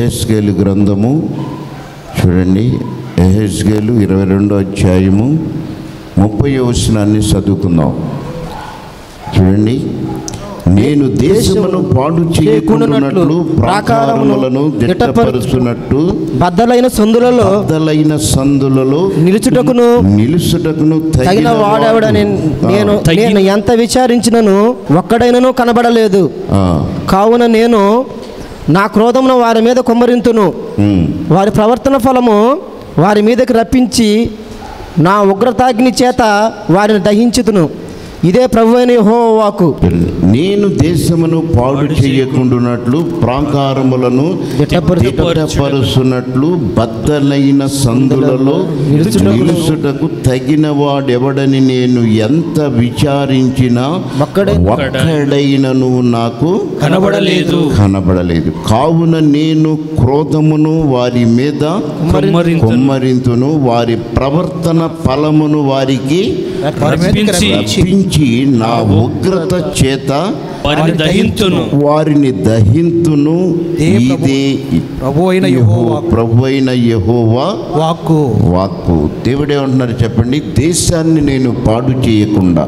ఎహెస్కేలు గ్రంథము చూడండి ఎహెస్కేలు ఇరవై రెండో అధ్యాయము ముప్పై వచనాన్ని చదువుకుందాం చూడండి నేను దేశమును పాడు చేయకుండానట్లు ప్రాకారములను దిట్టపరుచున్నట్టు బద్దలైన సందులలో బద్దలైన సందులలో నిలుచుటకును నిలుసుటకును తగిన వాడేవాడని నేను నేను ఎంత విచారించినను ఒక్కడైనను కనబడలేదు ఆ, కావున నేను నా క్రోధమును వారి మీద కుమ్మరింతును ఉమ్. వారి ప్రవర్తన ఫలము వారి మీదకి రప్పించి నా ఉగ్రతాగ్ని చేత వారిని దహించుతును ఇదే ప్రభు అయిన వాకు నేను దేశమును పాడు చేయకుండానట్లు ప్రాకారములను దిట్టపరచు- దిట్టపరుచున్నట్లు బద్దలైన సందులలో నిలుచుటకు తగిన వాడెవడని నేను ఎంత విచారించినా ఒక్కడే ఒక్కడైనను నాకు కనబడలేదు కనబడలేదు కావున నేను క్రోధమును వారి మీద కుమ్మరింతును. కుమ్మరింతును వారి ప్రవర్తన ఫలమును వారికి రప్పించి రప్పించి నా ఉగ్రత చేత వారిని దహించును వారిని దహింతును దే ప్రభు- ఇదే ప్రభు అయిన యెహో- యెహోవా ప్రభు అయిన యెహోవా వాక్కు వాక్కు దేవుడేమంటున్నారు చెప్పండి దేశాన్ని నేను పాడు చేయకుండా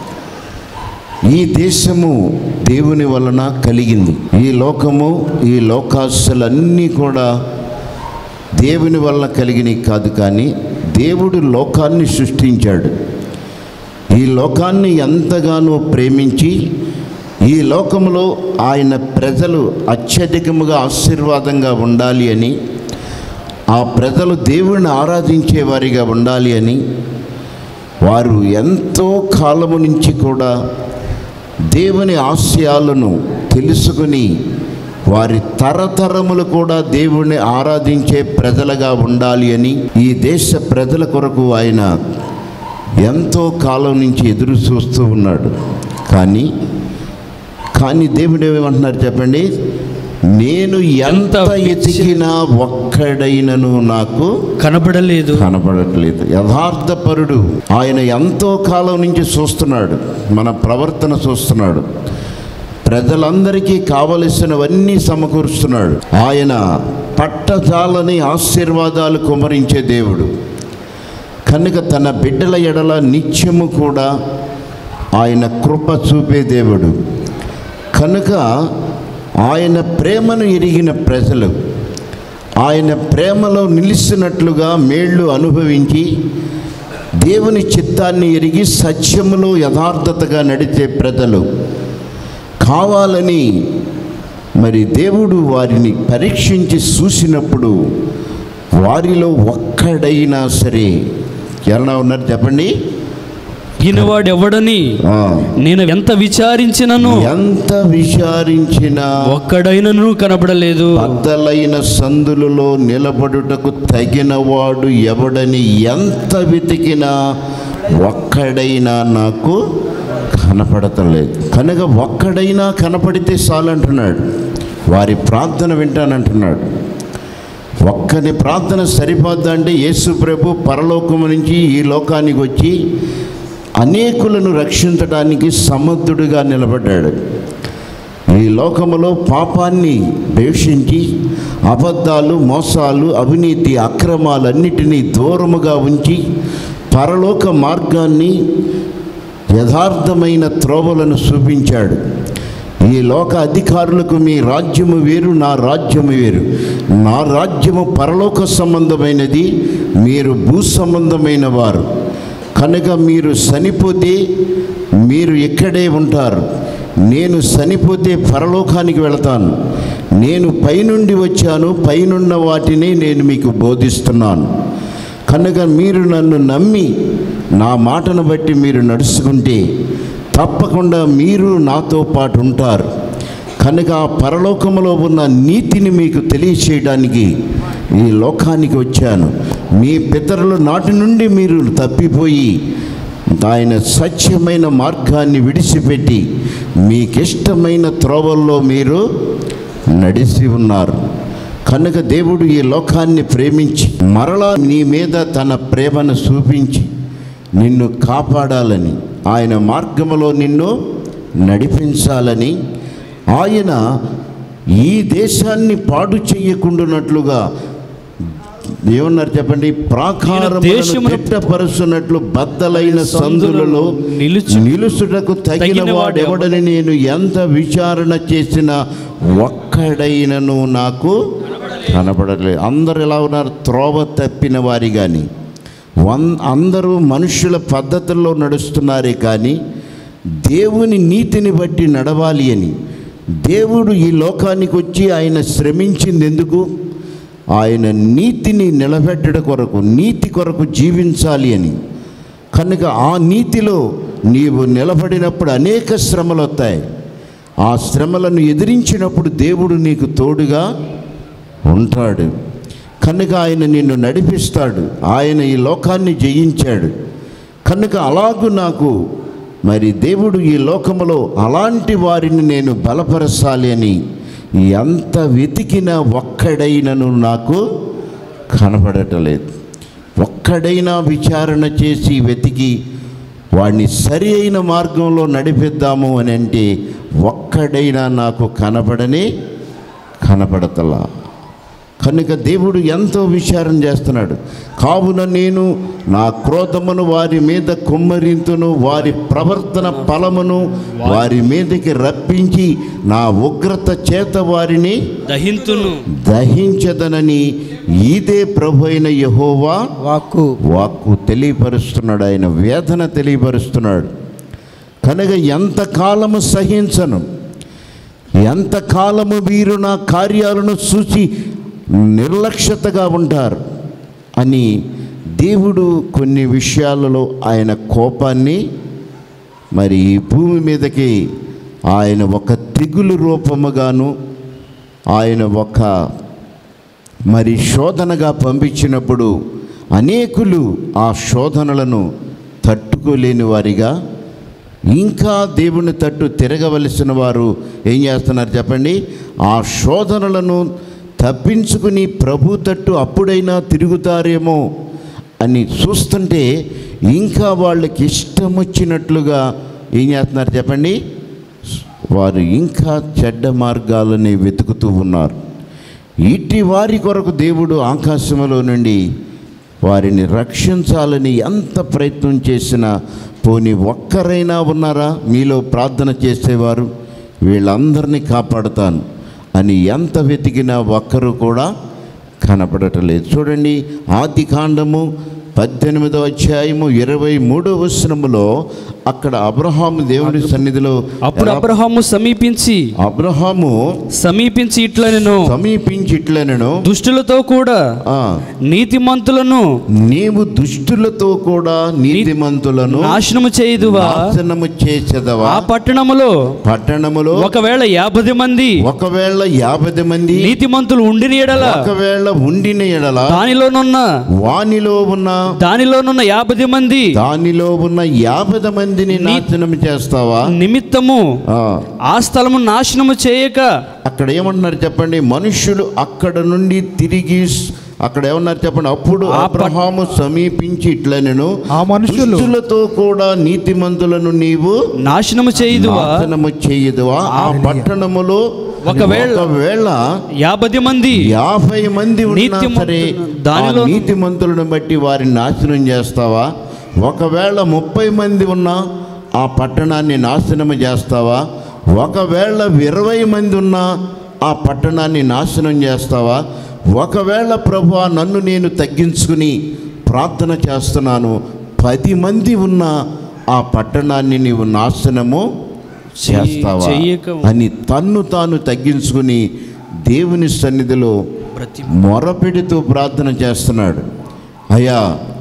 ఈ దేశము దేవుని వలన కలిగింది ఈ లోకము ఈ లోకాశలన్నీ కూడా దేవుని వలన కలిగినవి కాదు కానీ దేవుడు లోకాన్ని సృష్టించాడు ఈ లోకాన్ని ఎంతగానో ప్రేమించి ఈ లోకములో ఆయన ప్రజలు అత్యధికముగా ఆశీర్వాదంగా ఉండాలి అని ఆ ప్రజలు దేవుణ్ణి ఆరాధించే వారిగా ఉండాలి అని వారు ఎంతో కాలము నుంచి కూడా దేవుని ఆశయాలను తెలుసుకుని వారి తరతరములు కూడా దేవుణ్ణి ఆరాధించే ప్రజలుగా ఉండాలి అని ఈ దేశ ప్రజల కొరకు ఆయన ఎంతో కాలం నుంచి ఎదురు చూస్తూ ఉన్నాడు కానీ కానీ దేవుడు ఏమంటున్నారు చెప్పండి నేను ఎంత ఎతికినా ఒక్కడైనను నాకు కనబడలేదు కనబడట్లేదు యథార్థపరుడు ఆయన ఎంతో కాలం నుంచి చూస్తున్నాడు మన ప్రవర్తన చూస్తున్నాడు ప్రజలందరికీ కావలసినవన్నీ సమకూరుస్తున్నాడు ఆయన పట్టజాలని ఆశీర్వాదాలు కుమరించే దేవుడు కనుక తన బిడ్డల ఎడల నిత్యము కూడా ఆయన కృప చూపే దేవుడు కనుక ఆయన ప్రేమను ఎరిగిన ప్రజలు ఆయన ప్రేమలో నిలిచినట్లుగా మేళ్ళు అనుభవించి దేవుని చిత్తాన్ని ఎరిగి సత్యములో యథార్థతగా నడిచే ప్రజలు కావాలని మరి దేవుడు వారిని పరీక్షించి చూసినప్పుడు వారిలో ఒక్కడైనా సరే ఎలా ఉన్నారు చెప్పండి ఈయనవాడు ఎవడని ఆ, నేను ఎంత విచారించినను ఎంత విచారించినా ఒక్కడైనను కనబడలేదు బద్దలైన సందులలో నిలబడుటకు తగినవాడు ఎవడని ఎంత వెతికినా ఒక్కడైనా నాకు కనపడతలేదు కనుక ఒక్కడైనా కనపడితే చాలంటున్నాడు వారి ప్రార్థన వింటానంటున్నాడు ఒక్కని ప్రార్థన సరిపోద్దంటే యేసు ప్రభు పరలోకము నుంచి ఈ లోకానికి వచ్చి అనేకులను రక్షించడానికి సమర్థుడిగా నిలబడ్డాడు ఈ లోకములో పాపాన్ని ద్వేషించి అబద్ధాలు మోసాలు అవినీతి అక్రమాలన్నిటినీ దూరముగా ఉంచి పరలోక మార్గాన్ని యథార్థమైన త్రోవలను చూపించాడు ఈ లోక అధికారులకు మీ రాజ్యము వేరు నా రాజ్యము వేరు నా రాజ్యము పరలోక సంబంధమైనది మీరు భూ సంబంధమైన వారు కనుక మీరు చనిపోతే మీరు ఇక్కడే ఉంటారు నేను చనిపోతే పరలోకానికి వెళతాను నేను పైనుండి వచ్చాను పైనున్న వాటిని నేను మీకు బోధిస్తున్నాను కనుక మీరు నన్ను నమ్మి నా మాటను బట్టి మీరు నడుచుకుంటే తప్పకుండా మీరు నాతో పాటు ఉంటారు కనుక ఆ పరలోకములో ఉన్న నీతిని మీకు తెలియచేయడానికి ఈ లోకానికి వచ్చాను మీ పితరుల నాటి నుండి మీరు తప్పిపోయి ఆయన సత్యమైన మార్గాన్ని విడిచిపెట్టి మీకిష్టమైన త్రోవల్లో మీరు నడిచి ఉన్నారు కనుక దేవుడు ఈ లోకాన్ని ప్రేమించి మరలా నీ మీద తన ప్రేమను చూపించి నిన్ను కాపాడాలని ఆయన మార్గములో నిన్ను నడిపించాలని ఆయన ఈ దేశాన్ని పాడు చేయకుండానట్లుగా ఏమన్నారు చెప్పండి ప్రాకారములను దేశమును తిట్టపరుస్తున్నట్లు బద్దలైన సందులలో నిలుచు నిలుసుటకు తగిన తగిన వాడెవడని నేను ఎంత విచారణ చేసినా ఒక్కడైనను నాకు కనపడలేదు అందరు ఎలా ఉన్నారు త్రోవ తప్పిన వారి కానీ వన్ అందరూ మనుషుల పద్ధతుల్లో నడుస్తున్నారే కానీ దేవుని నీతిని బట్టి నడవాలి అని దేవుడు ఈ లోకానికి వచ్చి ఆయన శ్రమించింది ఎందుకు ఆయన నీతిని నిలబెట్టడం కొరకు నీతి కొరకు జీవించాలి అని కనుక ఆ నీతిలో నీవు నిలబడినప్పుడు అనేక శ్రమలు వస్తాయి ఆ శ్రమలను ఎదిరించినప్పుడు దేవుడు నీకు తోడుగా ఉంటాడు కనుక ఆయన నిన్ను నడిపిస్తాడు ఆయన ఈ లోకాన్ని జయించాడు కనుక అలాగూ నాకు మరి దేవుడు ఈ లోకములో అలాంటి వారిని నేను బలపరచాలి అని ఎంత వెతికినా ఒక్కడైనను నాకు కనపడటలేదు ఒక్కడైనా విచారణ చేసి వెతికి వాడిని సరి అయిన మార్గంలో నడిపిద్దాము అని అంటే ఒక్కడైనా నాకు కనపడని కనపడతలా కనుక దేవుడు ఎంతో విచారం చేస్తున్నాడు కావున నేను నా క్రోధమును వారి మీద కుమ్మరింతును వారి ప్రవర్తన ఫలమును వారి మీదకి రప్పించి నా ఉగ్రత చేత వారిని దహింతును దహించదనని ఇదే ప్రభు అయిన యహోవా వాక్కు వాక్కు తెలియపరుస్తున్నాడు ఆయన వేదన తెలియపరుస్తున్నాడు కనుక ఎంతకాలము సహించను ఎంతకాలము వీరు నా కార్యాలను చూసి నిర్లక్ష్యతగా ఉంటారు అని దేవుడు కొన్ని విషయాలలో ఆయన కోపాన్ని మరి ఈ భూమి మీదకి ఆయన ఒక తెగులు రూపముగాను ఆయన ఒక మరి శోధనగా పంపించినప్పుడు అనేకులు ఆ శోధనలను తట్టుకోలేని వారిగా ఇంకా దేవుని తట్టు తిరగవలసిన వారు ఏం చేస్తున్నారు చెప్పండి ఆ శోధనలను తప్పించుకుని ప్రభు తట్టు అప్పుడైనా తిరుగుతారేమో అని చూస్తుంటే ఇంకా వాళ్ళకి ఇష్టం వచ్చినట్లుగా ఏం చేస్తున్నారు చెప్పండి వారు ఇంకా చెడ్డ మార్గాలని వెతుకుతూ ఉన్నారు ఇట్టి వారి కొరకు దేవుడు ఆకాశములో నుండి వారిని రక్షించాలని ఎంత ప్రయత్నం చేసినా పోని ఒక్కరైనా ఉన్నారా మీలో ప్రార్థన చేసేవారు వీళ్ళందరినీ కాపాడుతాను అని ఎంత వెతికినా ఒక్కరు కూడా కనపడటలేదు చూడండి ఆది కాండము పద్దెనిమిదో అధ్యాయము ఇరవై మూడో వచనములో అక్కడ అబ్రహాము దేవుడి సన్నిధిలో అప్పుడు ఎలా- అబ్రహాము సమీపించి అబ్రహాము సమీపించి ఇట్లా నేను సమీపించి ఇట్లనెను దుష్టులతో కూడా ఆ, నీతిమంతులను నీవు దుష్టులతో కూడా నీతిమంతులను నాశనము చేయుదువా నాశనము చేసేదవా ఆ పట్టణములో పట్టణములో ఒకవేళ యాభై మంది ఒకవేళ యాభై మంది నీతిమంతులు ఉండిన ఎడల ఒకవేళ ఉండిన ఎడల దానిలోనున్న వానిలో ఉన్న దానిలోనున్న యాభై మంది దానిలో ఉన్న యాభై మందిని నాశనం చేస్తావా నిమిత్తము ఆ, ఆ స్థలము నాశనము చేయక అక్కడ ఏమంటున్నారు చెప్పండి మనుష్యులు అక్కడ నుండి తిరిగి స్- అక్కడ ఏమన్నారు చెప్పండి అప్పుడు ఆ పట్- అబ్రహాము సమీపించి ఇట్లనెను ఆ మనుషులు దుష్టులతో కూడా నీతిమంతులను నీవు నాశనము చేయుదువా నాశనము చేయదువా ఆ పట్టణములో ఒకవేళ- ఒకవేళ యాభై మంది యాభై మంది ఉన్నా నీతిమంతులు- సరే దానిలో- ఆ నీతిమంతులను బట్టి వారిని నాశనం చేస్తావా ఒకవేళ ముప్పై మంది ఉన్నా ఆ పట్టణాన్ని నాశనము చేస్తావా ఒకవేళ ఇరవై మంది ఉన్నా ఆ పట్టణాన్ని నాశనం చేస్తావా ఒకవేళ ప్రభు నన్ను నేను తగ్గించుకుని ప్రార్థన చేస్తున్నాను పది మంది ఉన్న ఆ పట్టణాన్ని నీవు నాశనము చేస్తావా చెయ్యక అని తన్ను తాను తగ్గించుకుని దేవుని సన్నిధిలో ప్రతి మొరపెడుతూ ప్రార్థన చేస్తున్నాడు అయ్యా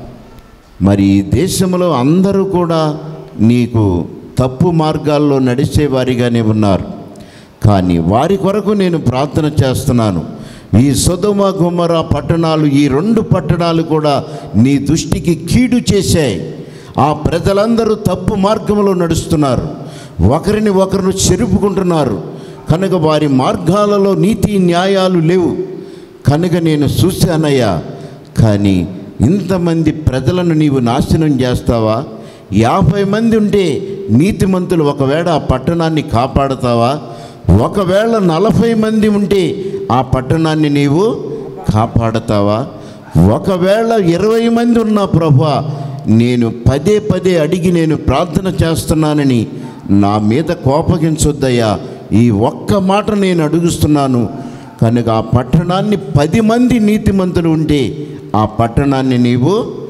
మరి ఈ దేశంలో అందరూ కూడా నీకు తప్పు మార్గాల్లో నడిచేవారిగానే ఉన్నారు కానీ వారి కొరకు నేను ప్రార్థన చేస్తున్నాను ఈ సొదమ గుమ్మర పట్టణాలు ఈ రెండు పట్టణాలు కూడా నీ దృష్టికి కీడు చేశాయి ఆ ప్రజలందరూ తప్పు మార్గంలో నడుస్తున్నారు ఒకరిని ఒకరు చెరుపుకుంటున్నారు కనుక వారి మార్గాలలో నీతి న్యాయాలు లేవు కనుక నేను చూశానయ్యా కానీ ఇంతమంది ప్రజలను నీవు నాశనం చేస్తావా యాభై మంది ఉంటే నీతిమంతులు ఒకవేళ ఆ పట్టణాన్ని కాపాడుతావా ఒకవేళ నలభై మంది ఉంటే ఆ పట్టణాన్ని నీవు కాపాడతావా ఒకవేళ ఇరవై మంది ఉన్నా ప్రభా నేను పదే పదే అడిగి నేను ప్రార్థన చేస్తున్నానని నా మీద కోపగించొద్దయ్యా ఈ ఒక్క మాట నేను అడుగుస్తున్నాను కనుక ఆ పట్టణాన్ని పది మంది నీతిమంతులు ఉంటే ఆ పట్టణాన్ని నీవు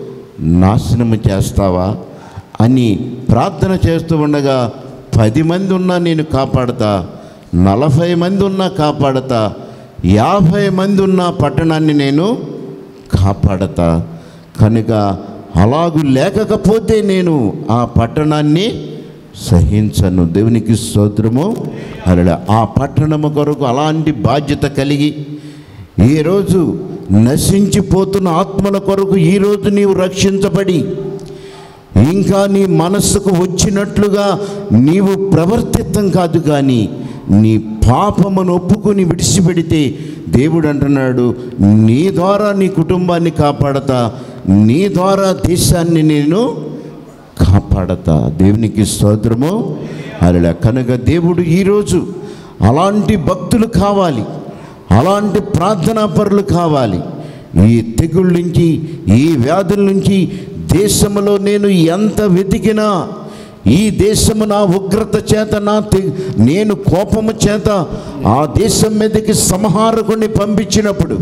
నాశనము చేస్తావా అని ప్రార్థన చేస్తూ ఉండగా పది మంది ఉన్నా నేను కాపాడతా నలభై మంది ఉన్నా కాపాడతా యాభై మంది ఉన్న పట్టణాన్ని నేను కాపాడతా కనుక అలాగు లేకపోతే నేను ఆ పట్టణాన్ని సహించను దేవునికి స్తోత్రము అలా ఆ పట్టణము కొరకు అలాంటి బాధ్యత కలిగి ఈరోజు నశించిపోతున్న ఆత్మల కొరకు ఈరోజు నీవు రక్షించబడి ఇంకా నీ మనస్సుకు వచ్చినట్లుగా నీవు ప్రవర్తితం కాదు కానీ నీ పాపమును ఒప్పుకొని విడిచిపెడితే దేవుడు అంటున్నాడు నీ ద్వారా నీ కుటుంబాన్ని కాపాడతా నీ ద్వారా దేశాన్ని నేను కాపాడతా దేవునికి స్తోత్రము అలా కనుక దేవుడు ఈరోజు అలాంటి భక్తులు కావాలి అలాంటి ప్రార్థనా పరులు కావాలి ఈ తెగుళ్ళ నుంచి ఈ వ్యాధుల నుంచి దేశంలో నేను ఎంత వెతికినా ఈ దేశము నా ఉగ్రత చేత నా తె- నేను కోపము చేత ఆ దేశం మీదకి సంహారకుని పంపించినప్పుడు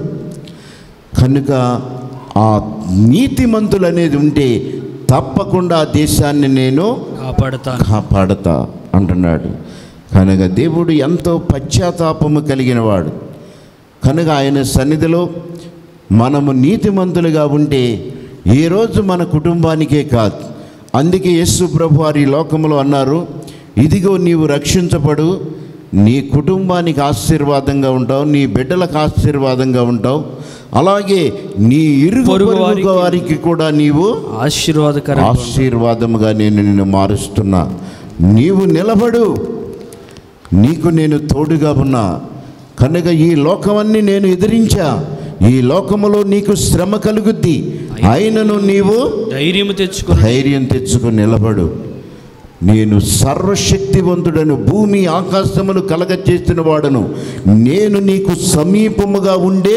కనుక ఆ నీతిమంతులు అనేది ఉంటే తప్పకుండా ఆ దేశాన్ని నేను కాపాడతాను కాపాడతా అంటున్నాడు కనుక దేవుడు ఎంతో పశ్చాత్తాపము కలిగిన వాడు కనుక ఆయన సన్నిధిలో మనము నీతిమంతులుగా ఉంటే ఈరోజు మన కుటుంబానికే కాదు అందుకే యేసు ప్రభు వారి ఈ లోకములో అన్నారు ఇదిగో నీవు రక్షించబడు నీ కుటుంబానికి ఆశీర్వాదంగా ఉంటావు నీ బిడ్డలకు ఆశీర్వాదంగా ఉంటావు అలాగే నీ ఇరుగు పొరుగు పొరుగు వారికి- వారికి కూడా నీవు ఆశీర్వాదకరంగా ఉండు. ఆశీర్వాదముగా నేను నిన్ను మారుస్తున్నా నీవు నిలబడు నీకు నేను తోడుగా ఉన్నా కనుక ఈ లోకమన్నీ నేను ఎదిరించా ఈ లోకములో నీకు శ్రమ కలుగుద్ది అయినను నీవు ధైర్యము తెచ్చుకుని ధైర్యం తెచ్చుకొని నిలబడు నేను సర్వశక్తివంతుడను భూమి ఆకాశమును కలగచేసిన వాడను నేను నీకు సమీపముగా ఉండే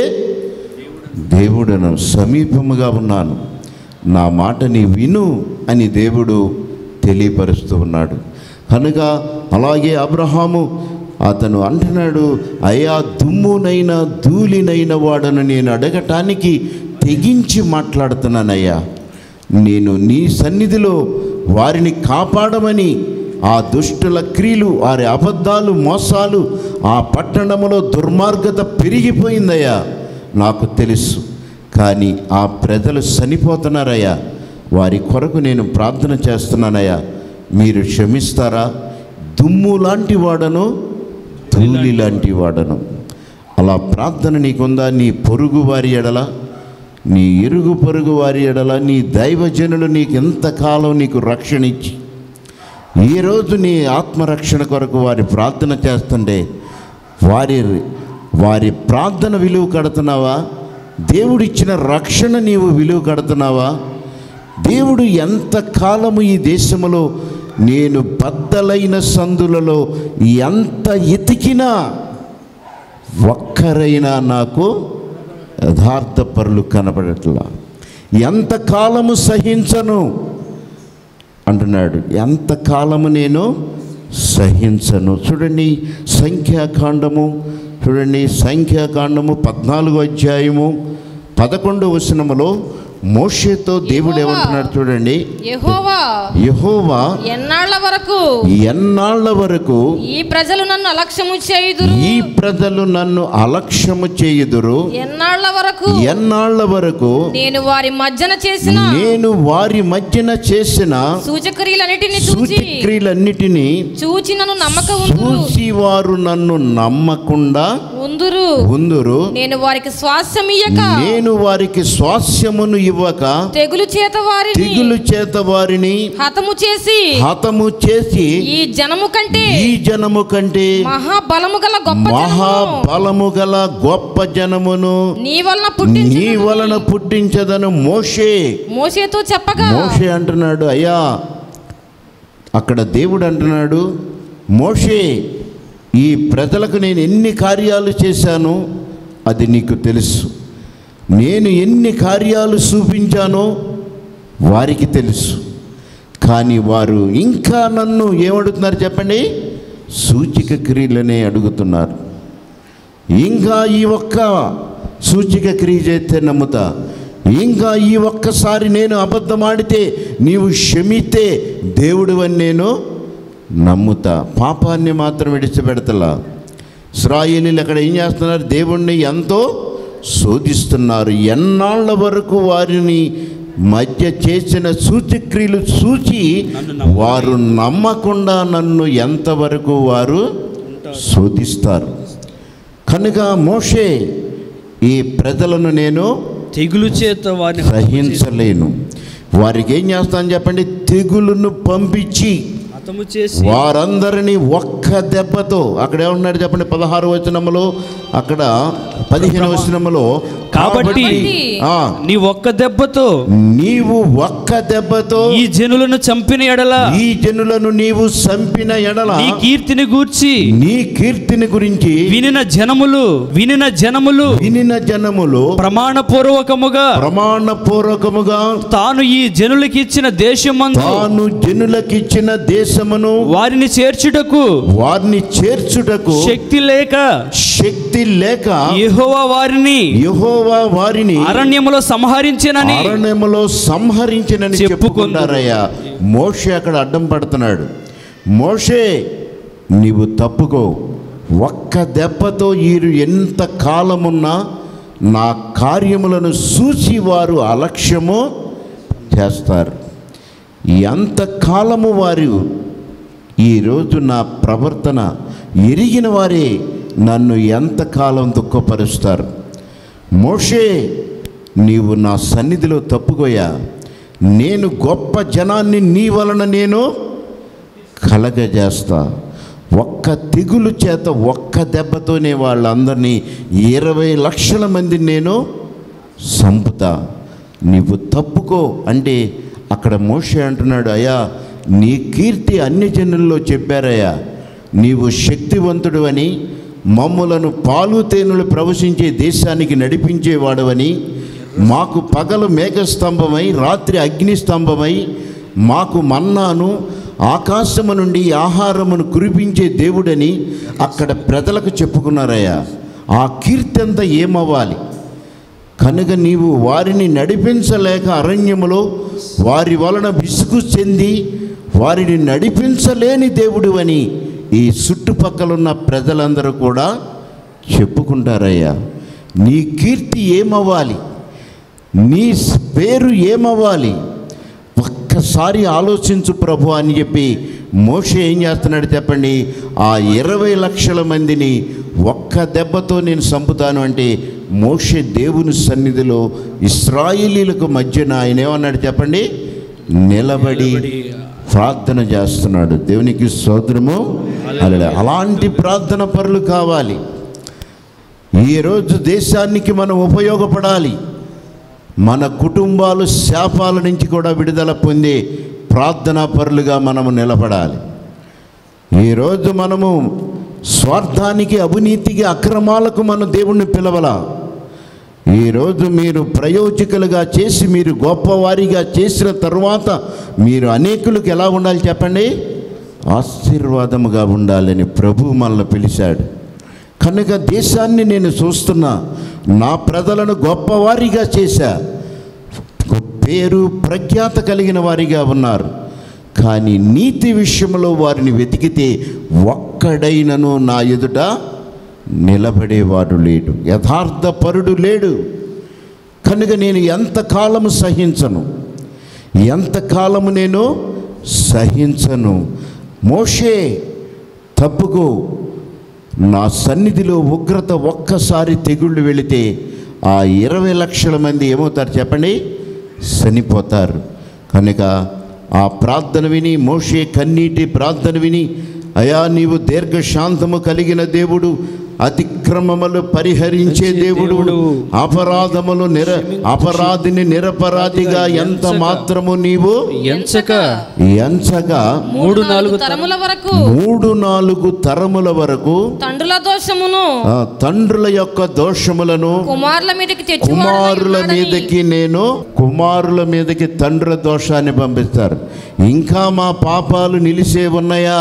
దేవుడను సమీపముగా ఉన్నాను నా మాట నీ విను అని దేవుడు తెలియపరుస్తూ ఉన్నాడు కనుక అలాగే అబ్రహాము అతను అంటున్నాడు అయ్యా దుమ్మునైనా ధూళినైన వాడను నేను అడగటానికి తెగించి మాట్లాడుతున్నానయ్యా నేను నీ సన్నిధిలో వారిని కాపాడమని ఆ దుష్టుల క్రియలు వారి అబద్ధాలు మోసాలు ఆ పట్టణములో దుర్మార్గత పెరిగిపోయిందయ్యా నాకు తెలుసు కానీ ఆ ప్రజలు చనిపోతున్నారయ్యా వారి కొరకు నేను ప్రార్థన చేస్తున్నానయ్యా మీరు క్షమిస్తారా దుమ్ము లాంటి వాడను ధూళి లాంటి వాడను అలా ప్రార్థన నీకుందా నీ పొరుగు వారి ఎడల నీ ఇరుగు పొరుగు వారి ఎడల నీ దైవజనులు నీకు ఎంతకాలం నీకు రక్షణ ఇచ్చి ఈరోజు నీ ఆత్మరక్షణ కొరకు వారి ప్రార్థన చేస్తుంటే వారి వారి ప్రార్థన విలువ కడుతున్నావా దేవుడిచ్చిన రక్షణ నీవు విలువ కడుతున్నావా దేవుడు ఎంత కాలము ఈ దేశములో నేను బద్దలైన సందులలో ఎంత ఎతికినా ఒక్కరైనా నాకు యథార్థ పరులు కనపడట్లా ఎంతకాలము సహించను అంటున్నాడు ఎంతకాలము నేను సహించను చూడండి సంఖ్యాకాండము చూడండి సంఖ్యాకాండము పద్నాలుగో అధ్యాయము పదకొండు వచనములో మోషేతో దేవుడు ఏమంటున్నాడు చూడండి యెహోవా యహోవా ఎన్నాళ్ల వరకు ఎన్నాళ్ళ వరకు ఈ ప్రజలు నన్ను అలక్ష్యము చేయుదురు ఈ ప్రజలు నన్ను అలక్ష్యము చేయుదురు ఎన్నాళ్ల వరకు ఎన్నాళ్ళ వరకు నేను వారి మధ్యన చేసిన నేను వారి మధ్యన చేసిన సూచక్రియలన్నిటిని చూచి సూచక్రియలన్నిటినీ చూచి నన్ను నమ్మక ఉందురు చూసి వారు నన్ను నమ్మకుండా ఉందురు ఉందురు నేను వారికి స్వాస్థ్యం ఇయ్యక నేను వారికి స్వాస్యమును ఇవ్వక తెగులు చేత వారిని తెగులు చేత వారిని హతము చేసి హతము చేసి ఈ జనము కంటే ఈ జనము కంటే మహాబలము గల గొప్ప జనము మహాబలము గల గొప్ప జనమును నీ వలన నీ పుట్టించి వలన పుట్టించదను మోషే మోసేతో చెప్పగా మోషే అంటున్నాడు అయ్యా అక్కడ దేవుడు అంటున్నాడు మోషే ఈ ప్రజలకు నేను ఎన్ని కార్యాలు చేశానో అది నీకు తెలుసు నేను ఎన్ని కార్యాలు చూపించానో వారికి తెలుసు కానీ వారు ఇంకా నన్ను ఏమడుగుతున్నారు చెప్పండి సూచిక క్రియలనే అడుగుతున్నారు ఇంకా ఈ ఒక్క సూచిక క్రియ చేస్తే నమ్ముతా ఇంకా ఈ ఒక్కసారి నేను అబద్ధం ఆడితే నీవు క్షమితే దేవుడు అని నేను నమ్ముతా పాపాన్ని మాత్రం విడిచిపెడతలా ఇస్రాయేలీలు అక్కడ ఏం చేస్తున్నారు దేవుణ్ణి ఎంతో శోధిస్తున్నారు ఎన్నాళ్ళ వరకు వారిని మధ్య చేసిన సూచక్రియలు చూచి వారు నమ్మకుండా నన్ను ఎంతవరకు వారు శోధిస్తారు కనుక మోషే ఈ ప్రజలను నేను తెగులు చేత వారిని సహించలేను వారికి ఏం చేస్తాను చెప్పండి తెగులును పంపించి హతము చేసి వారందరినీ ఒక్క దెబ్బతో అక్కడ ఏమన్నాడు చెప్పండి పదహారు వచనములో అక్కడ పదిహేను వచనములో కాబట్టి ఆ, నీ ఒక్క దెబ్బతో నీవు ఒక్క దెబ్బతో ఈ జనులను చంపిన ఎడల ఈ జనులను నీవు చంపిన ఎడల నీ కీర్తిని గూర్చి నీ కీర్తిని గురించి వినిన జనములు వినిన జనములు వినిన జనములు ప్రమాణపూర్వకముగా ప్రమాణపూర్వకముగా తాను ఈ జనులకి ఇచ్చిన దేశమందు తాను జనులకిచ్చిన దేశమును వారిని చేర్చుటకు వారిని చేర్చుటకు శక్తి లేక శక్తి లేక యెహోవా వారిని యెహోవా వారిని అరణ్యములో సంహరించినని అరణ్యములో సంహరించినని చెప్పుకుందురు. చెప్పుకుంటారయ్యా మోషే అక్కడ అడ్డం పడుతున్నాడు మోషే నీవు తప్పుకో ఒక్క దెబ్బతో వీరు ఎంత కాలమున్నా నా కార్యములను చూసి వారు అలక్ష్యము చేస్తారు ఎంత కాలము వారు ఈరోజు నా ప్రవర్తన ఎరిగిన వారే నన్ను ఎంతకాలం దుఃఖపరుస్తారు మోషే నీవు నా సన్నిధిలో తప్పుకోయా నేను గొప్ప జనాన్ని నీ వలన నేను కలగజేస్తా ఒక్క తెగులు చేత ఒక్క దెబ్బతోనే వాళ్ళందరినీ ఇరవై లక్షల మందిని నేను సంపుతా నీవు తప్పుకో అంటే అక్కడ మోషే అంటున్నాడు అయ్యా నీ కీర్తి అన్ని జనుల్లో చెప్పారయ్యా నీవు శక్తివంతుడు అని మమ్ములను పాలు తేనెలు ప్రవశించే దేశానికి నడిపించేవాడవని మాకు పగలు మేఘస్తంభమై రాత్రి అగ్నిస్తంభమై మాకు మన్నాను ఆకాశము నుండి ఆహారమును కురిపించే దేవుడని అక్కడ ప్రజలకు చెప్పుకున్నారయ్యా ఆ కీర్తి అంతా ఏమవ్వాలి కనుక నీవు వారిని నడిపించలేక అరణ్యములో వారి వలన విసుగు చెంది వారిని నడిపించలేని దేవుడు అని ఈ చుట్టుపక్కలున్న ప్రజలందరూ కూడా చెప్పుకుంటారయ్యా నీ కీర్తి ఏమవ్వాలి నీ పేరు ఏమవ్వాలి ఒక్కసారి ఆలోచించు ప్రభు అని చెప్పి మోషే ఏం చేస్తున్నాడు చెప్పండి ఆ ఇరవై లక్షల మందిని ఒక్క దెబ్బతో నేను చంపుతాను అంటే మోషే దేవుని సన్నిధిలో ఇస్రాయిలీలకు మధ్యన ఆయన ఏమన్నాడు చెప్పండి నిలబడి ప్రార్థన చేస్తున్నాడు దేవునికి స్తోత్రము అలా అలాంటి ప్రార్థన పరులు కావాలి ఈరోజు దేశానికి మనం ఉపయోగపడాలి మన కుటుంబాలు శాపాల నుంచి కూడా విడుదల పొంది ప్రార్థనా పరులుగా మనము నిలబడాలి ఈరోజు మనము స్వార్థానికి అవినీతికి అక్రమాలకు మన దేవుణ్ణి పిలవలా ఈరోజు మీరు ప్రయోజకులుగా చేసి మీరు గొప్పవారిగా చేసిన తర్వాత మీరు అనేకులకు ఎలా ఉండాలి చెప్పండి ఆశీర్వాదముగా ఉండాలని ప్రభు మనల్ని పిలిచాడు కనుక దేశాన్ని నేను చూస్తున్నా నా ప్రజలను గొప్పవారిగా చేశా పేరు ప్రఖ్యాత కలిగిన వారిగా ఉన్నారు కానీ నీతి విషయంలో వారిని వెతికితే ఒక్కడైనను నా ఎదుట నిలబడేవాడు లేడు యథార్థ పరుడు లేడు కనుక నేను ఎంతకాలము సహించను ఎంతకాలము నేను సహించను మోషే తప్పుకో నా సన్నిధిలో ఉగ్రత ఒక్కసారి తెగుళ్ళు వెళితే ఆ ఇరవై లక్షల మంది ఏమవుతారు చెప్పండి చనిపోతారు కనుక ఆ ప్రార్థన విని మోషే కన్నీటి ప్రార్థన విని అయా నీవు దీర్ఘశాంతము కలిగిన దేవుడు అతిక్రమములు పరిహరించే దేవుడు అపరాధములు నిర అపరాధిని నిరపరాధిగా ఎంత మాత్రము నీవు ఎంచక ఎంచగా మూడు నాలుగు తరముల వరకు మూడు నాలుగు తరముల వరకు తండ్రుల దోషమును ఆ తండ్రుల యొక్క దోషములను కుమారుల మీదకి కుమారుల తెచ్చి మీదకి నేను కుమారుల మీదకి తండ్రుల దోషాన్ని పంపిస్తారు ఇంకా మా పాపాలు నిలిసే ఉన్నాయా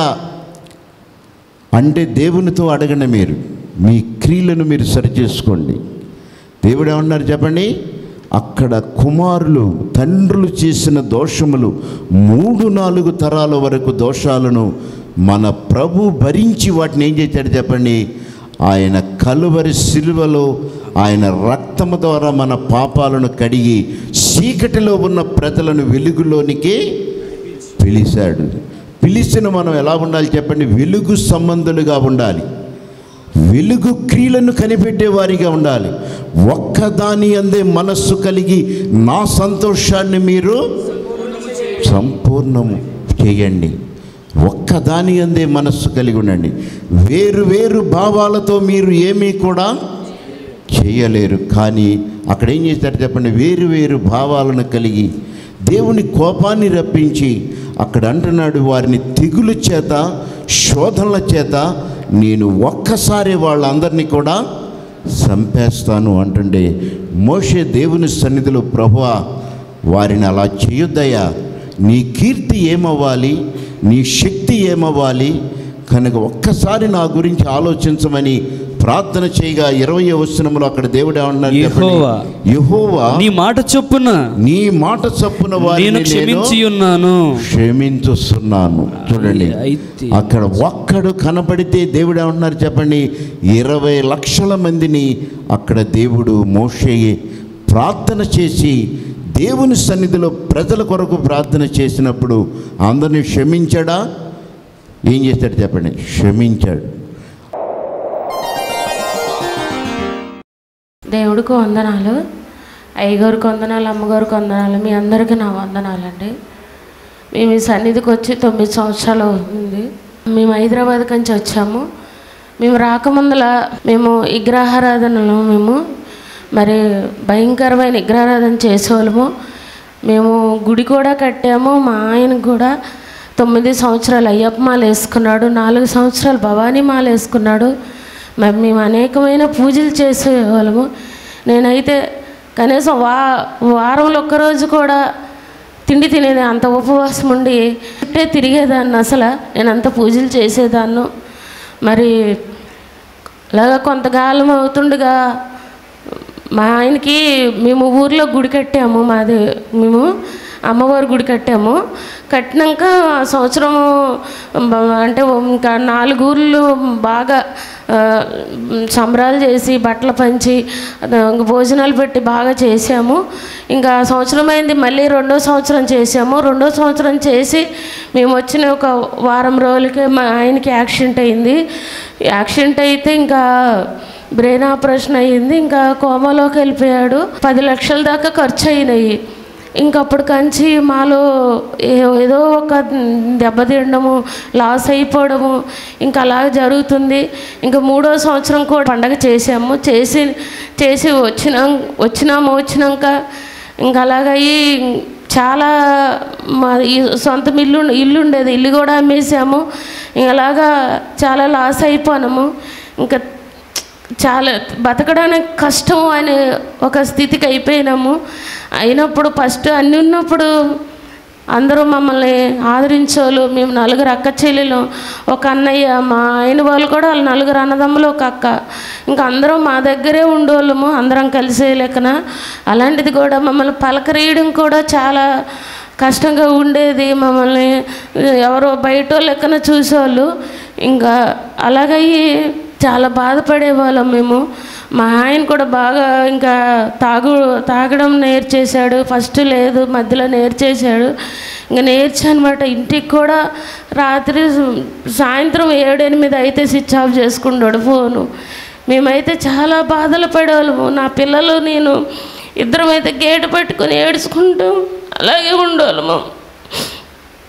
అంటే దేవునితో అడగండి మీరు మీ క్రియలను మీరు సరిచేసుకోండి దేవుడు ఏమన్నారు చెప్పండి అక్కడ కుమారులు తండ్రులు చేసిన దోషములు మూడు నాలుగు తరాల వరకు దోషాలను మన ప్రభు భరించి వాటిని ఏం చేశాడు చెప్పండి ఆయన కలువరి సిలువలో ఆయన రక్తము ద్వారా మన పాపాలను కడిగి చీకటిలో ఉన్న ప్రజలను వెలుగులోనికి పిలిచాడు పిలిచిన మనం ఎలా ఉండాలి చెప్పండి వెలుగు సంబంధులుగా ఉండాలి వెలుగు క్రియలను కనిపెట్టే వారిగా ఉండాలి ఒక్కదాని అందే మనస్సు కలిగి నా సంతోషాన్ని మీరు సంపూర్ణము చేయండి ఒక్కదాని అందే మనస్సు కలిగి ఉండండి వేరు వేరు భావాలతో మీరు ఏమీ కూడా చేయలేరు కానీ అక్కడ ఏం చేశారు చెప్పండి వేరు వేరు భావాలను కలిగి దేవుని కోపాన్ని రప్పించి అక్కడ అంటున్నాడు వారిని తెగులు చేత శోధనల చేత నేను ఒక్కసారి వాళ్ళందరినీ కూడా చంపేస్తాను అంటుండే మోషే దేవుని సన్నిధిలో ప్రభువా వారిని అలా చేయొద్దయ్యా నీ కీర్తి ఏమవ్వాలి నీ శక్తి ఏమవ్వాలి కనుక ఒక్కసారి నా గురించి ఆలోచించమని ప్రార్థన చేయగా ఇరవై వచనములో అక్కడ దేవుడు ఏమన్నారు చెప్పండి? యెహోవా, యెహోవా నీ మాట చొప్పున నీ మాట చప్పున నేను వారిని క్షమించి నేను ఉన్నాను క్షమించుస్తున్నాను చూడండి అయితే అక్కడ ఒక్కడు కనబడితే దేవుడు ఏమంటున్నారు చెప్పండి ఇరవై లక్షల మందిని అక్కడ దేవుడు మోషే ప్రార్థన చేసి దేవుని సన్నిధిలో ప్రజల కొరకు ప్రార్థన చేసినప్పుడు అందరిని క్షమించాడా ఏం చేశాడు చెప్పండి క్షమించాడు దేవుడికి వందనాలు అయ్యగారికి వందనాలు అమ్మగారికి వందనాలు మీ అందరికీ నా వందనాలండి మేము ఈ సన్నిధికి వచ్చి తొమ్మిది సంవత్సరాలు అవుతుంది మేము హైదరాబాద్ నుంచి వచ్చాము మేము రాకముందల మేము విగ్రహారాధనలో మేము మరి భయంకరమైన విగ్రహారాధన చేసేవాళ్ళము మేము గుడి కూడా కట్టాము మా ఆయనకు కూడా తొమ్మిది సంవత్సరాలు అయ్యప్ప మాల వేసుకున్నాడు నాలుగు సంవత్సరాలు భవానీ మాల వేసుకున్నాడు మరి మేము అనేకమైన పూజలు చేసేవాళ్ళము నేనైతే కనీసం వా వారంలో ఒక్కరోజు కూడా తిండి తినేది అంత ఉపవాసం ఉండి చుట్టే తిరిగేదాన్ని అసలు నేను అంత పూజలు చేసేదాన్ని మరి అలాగా కొంతకాలం అవుతుండగా మా ఆయనకి మేము ఊర్లో గుడి కట్టాము మాది మేము అమ్మవారి గుడి కట్టాము కట్టినాక ఆ సంవత్సరము బ- అంటే ఇంకా నాలుగు ఊర్లు బాగా ఆ, సంబరాలు చేసి బట్టలు పంచి ఆ, భోజనాలు పెట్టి బాగా చేసాము ఇంకా సంవత్సరం అయింది మళ్ళీ రెండో సంవత్సరం చేసాము రెండో సంవత్సరం చేసి మేము వచ్చిన ఒక వారం రోజులకే మా ఆయనకి యాక్సిడెంట్ అయింది యాక్సిడెంట్ అయితే ఇంకా బ్రెయిన్ ఆపరేషన్ అయ్యింది ఇంకా కోమాలోకి వెళ్ళిపోయాడు పది లక్షల దాకా ఖర్చు అయినాయి ఇంకప్పుడు కంచి మాలో ఏ- ఏదో ఒక దెబ్బతినడము లాస్ అయిపోవడము ఇంకా అలా జరుగుతుంది ఇంకా మూడో సంవత్సరం కూడా పండగ చేసాము చేసి చేసి వచ్చినా వచ్చినాము వచ్చినాక ఇంకా అలాగయ్యి చాలా మా ఈ సొంత ఇల్లు ఇల్లు ఉండేది ఇల్లు కూడా అమ్మేసాము ఇంకా అలాగా చాలా లాస్ అయిపోయాము ఇంకా చాలా బతకడానికి కష్టం అనే ఒక స్థితికి అయిపోయినాము అయినప్పుడు ఫస్ట్ అన్నీ ఉన్నప్పుడు అందరూ మమ్మల్ని ఆదరించోళ్ళు మేము నలుగురు అక్క చెల్లెలు ఒక అన్నయ్య మా ఆయన వాళ్ళు కూడా వాళ్ళ నలుగురు అన్నదమ్ములు ఒక అక్క ఇంకా అందరం మా దగ్గరే ఉండేవాళ్ళము అందరం కలిసే లెక్కన అలాంటిది కూడా మమ్మల్ని పలకరీయడం కూడా చాలా కష్టంగా ఉండేది మమ్మల్ని ఎవరో బయట లెక్కన చూసేవాళ్ళు ఇంకా అలాగయ్యి చాలా బాధపడేవాళ్ళం మేము మా ఆయన కూడా బాగా ఇంకా తాగు తాగడం నేర్చేశాడు ఫస్ట్ లేదు మధ్యలో నేర్చేశాడు ఇంకా నేర్చి అనమాట ఇంటికి కూడా రాత్రి సాయంత్రం ఏడు ఎనిమిది అయితే స్విచ్ ఆఫ్ చేసుకుంటాడు ఫోను మేమైతే చాలా బాధలు పడేవాళ్ళము నా పిల్లలు నేను ఇద్దరం అయితే గేటు పెట్టుకుని ఏడుచుకుంటూ అలాగే ఉండేవాళ్ళము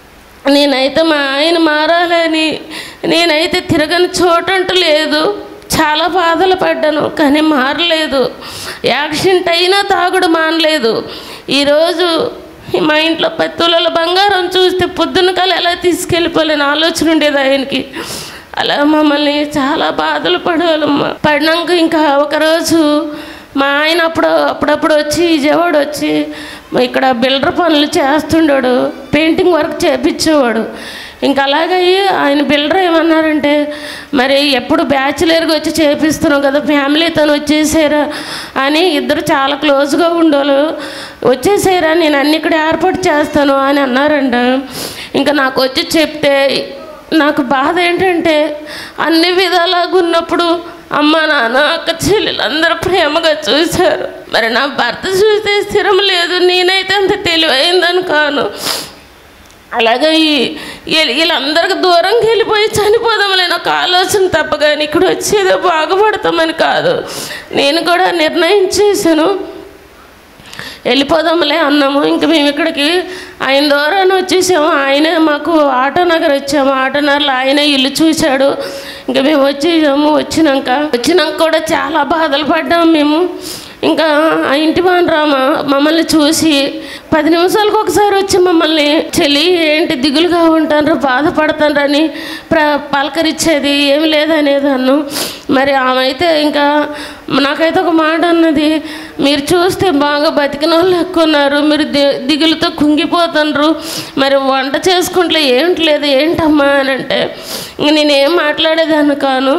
నేనైతే మా ఆయన మారాలని నేనైతే తిరగని చోటంటూ లేదు చాలా బాధలు పడ్డాను కానీ మారలేదు యాక్సిడెంట్ అయినా తాగుడు మానలేదు ఈరోజు మా ఇంట్లో పత్తుల బంగారం చూస్తే పొద్దున కల ఎలా తీసుకెళ్ళిపోలేని ఆలోచన ఉండేది ఆయనకి అలా మమ్మల్ని చాలా బాధలు పడేవాళ్ళమ్మ పడినాక ఇంకా ఒకరోజు మా ఆయన అప్పుడు అప్పుడప్పుడు వచ్చి విజయవాడ వచ్చి మా ఇక్కడ బిల్డర్ పనులు చేస్తుండాడు పెయింటింగ్ వర్క్ చేపించేవాడు ఇంకా అలాగయ్యి ఆయన బిల్డర్ ఏమన్నారంటే మరి ఎప్పుడు బ్యాచులర్గా వచ్చి చేపిస్తున్నాం కదా ఫ్యామిలీతో వచ్చేసారా అని ఇద్దరు చాలా క్లోజ్గా ఉండోళ్ళు వచ్చేసారా నేను అన్ని ఇక్కడ ఏర్పాటు చేస్తాను అని అన్నారంట ఇంకా నాకు వచ్చి చెప్తే నాకు బాధ ఏంటంటే అన్ని విధాలుగా ఉన్నప్పుడు అమ్మ నాన్న అక్క చెల్లెలు అందరూ ప్రేమగా చూశారు మరి నా భర్త చూస్తే స్థిరం లేదు నేనైతే అంత తెలివైందని కాను అలాగే ఈ- వీళ్ళ- వీళ్ళందరికి దూరంగా వెళ్ళిపోయి చనిపోదామని ఒక ఆలోచన తప్ప కానీ ఇక్కడ వచ్చేదో బాగుపడతామని కాదు నేను కూడా నిర్ణయం చేశాను వెళ్ళిపోదాంలే అన్నాము ఇంక మేము ఇక్కడికి ఆయన ద్వారానే వచ్చేసాము ఆయనే మాకు ఆటో నగర్ వచ్చాము ఆటో నగర్లో ఆయనే ఇల్లు చూశాడు ఇంకా మేము వచ్చేసాము వచ్చినాక వచ్చినాక కూడా చాలా బాధలు పడ్డాము మేము ఇంకా ఆ ఇంటి రామ మమ్మల్ని చూసి పది నిమిషాలకు ఒకసారి వచ్చి మమ్మల్ని చెల్లి ఏంటి దిగులుగా ఉంటారు బాధపడతారని ప్ర పలకరించేది ఏమి లేదనేది అన్ను మరి ఆమె అయితే ఇంకా నాకైతే ఒక మాట అన్నది మీరు చూస్తే బాగా బతికిన వాళ్ళు ఎక్కువ ఉన్నారు మీరు ది- దిగులుతో కుంగిపోతున్నారు మరి వంట చేసుకుంటే ఏంటి లేదు ఏంటమ్మా అని అంటే ఇంక నేనేం మాట్లాడేదాన్ని కాను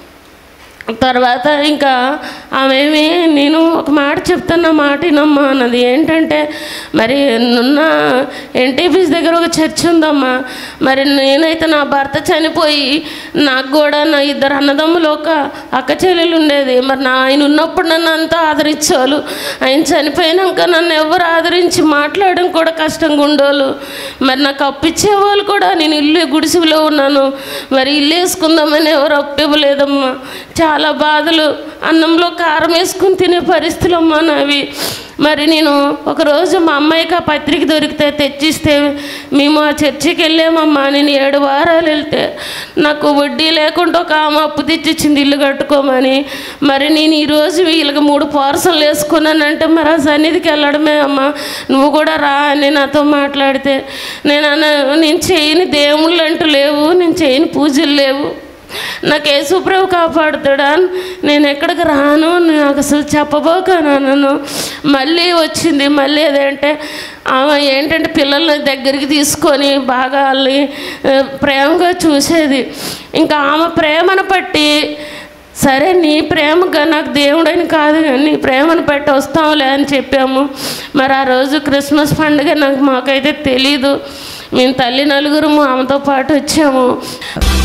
తర్వాత ఇంకా ఆమెమి నేను ఒక మాట చెప్తున్న మాట వినమ్మా అన్నది ఏంటంటే మరి నున్న ఎన్టీపీస్ దగ్గర ఒక చర్చ్ ఉందమ్మా మరి నేనైతే నా భర్త చనిపోయి నాకు కూడా నా ఇద్దరు అన్నదమ్ములు ఒక అక్క చెల్లెలు ఉండేది మరి నా ఆయన ఉన్నప్పుడు నన్ను అంతా ఆదరించాలు ఆయన చనిపోయినాక నన్ను ఎవరు ఆదరించి మాట్లాడడం కూడా కష్టంగా ఉండోళ్ళు మరి నాకు అప్పు ఇచ్చేవాళ్ళు కూడా నేను ఇల్లు గుడిసెలో ఉన్నాను మరి ఇల్లు వేసుకుందామని ఎవరు అప్పు ఇవ్వలేదమ్మా చాలా బాధలు అన్నంలో కారం వేసుకుని తినే పరిస్థితులు అమ్మా నావి మరి నేను ఒకరోజు మా అమ్మాయికి ఆ పత్రిక దొరికితే తెచ్చిస్తే మేము ఆ చర్చికి వెళ్ళామమ్మా నేను ఏడు వారాలు వెళ్తే నాకు వడ్డీ లేకుండా ఒక ఆమె అప్పు తెచ్చిచ్చింది ఇల్లు కట్టుకోమని మరి నేను ఈరోజు వీళ్ళకి మూడు పార్సల్ వేసుకున్నానంటే మరి ఆ సన్నిధికి వెళ్ళడమే అమ్మా నువ్వు కూడా రా అని నాతో మాట్లాడితే నేను అన్న నేను చేయని దేవుళ్ళు అంటూ లేవు నేను చేయని పూజలు లేవు నాకు యేసుప్రభు కాపాడుతాడా నేను ఎక్కడికి రాను నాకు అసలు చెప్పబోకను మళ్ళీ వచ్చింది మళ్ళీ అదేంటే ఆమె ఏంటంటే పిల్లల్ని దగ్గరికి తీసుకొని బాగా వాళ్ళని ఆ, ప్రేమగా చూసేది ఇంకా ఆమె ప్రేమను పట్టి సరే నీ ప్రేమగా నాకు దేవుడని కాదు కానీ నీ ప్రేమను పెట్టి వస్తాంలే అని చెప్పాము మరి ఆ రోజు క్రిస్మస్ పండుగ నాకు మాకైతే తెలీదు మేము తల్లి నలుగురు ఆమెతో పాటు వచ్చాము